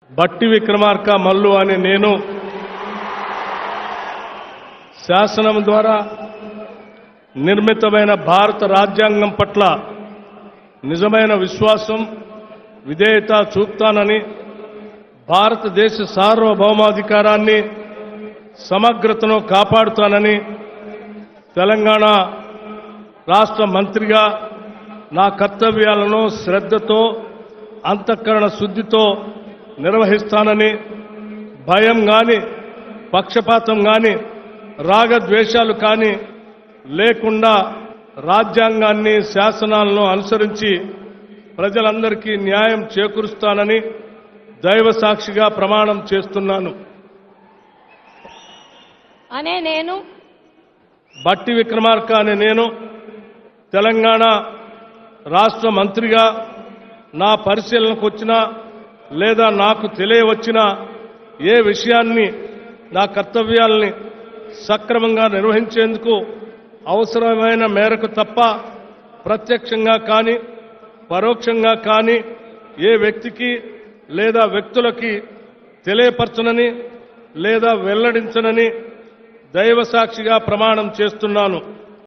బట్టి విక్రమార్క మల్లు అని నేను శాసనం ద్వారా నిర్మితమైన భారత రాజ్యాంగం పట్ల నిజమైన విశ్వాసం విధేయత చూపుతానని భారతదేశ సార్వభౌమాధికారాన్ని సమగ్రతను కాపాడుతానని తెలంగాణ రాష్ట్ర మంత్రిగా నా కర్తవ్యాలను శ్రద్ధతో అంతఃకరణ శుద్ధితో నిర్వహిస్తానని భయం గాని పక్షపాతం గాని రాగద్వేషాలు కానీ లేకుండా రాజ్యాంగాన్ని శాసనాలను అనుసరించి ప్రజలందరికీ న్యాయం చేకూరుస్తానని దైవ సాక్షిగా ప్రమాణం చేస్తున్నాను అనే నేను బట్టి విక్రమార్క అనే నేను తెలంగాణ రాష్ట్ర మంత్రిగా నా పరిశీలనకు వచ్చిన లేదా నాకు తెలియవచ్చిన ఏ విషయాన్ని నా కర్తవ్యాల్ని సక్రమంగా నిర్వహించేందుకు అవసరమైన మేరకు తప్ప ప్రత్యక్షంగా కానీ పరోక్షంగా కానీ ఏ వ్యక్తికి లేదా వ్యక్తులకి తెలియపరచనని లేదా వెల్లడించనని దైవ సాక్షిగా ప్రమాణం చేస్తున్నాను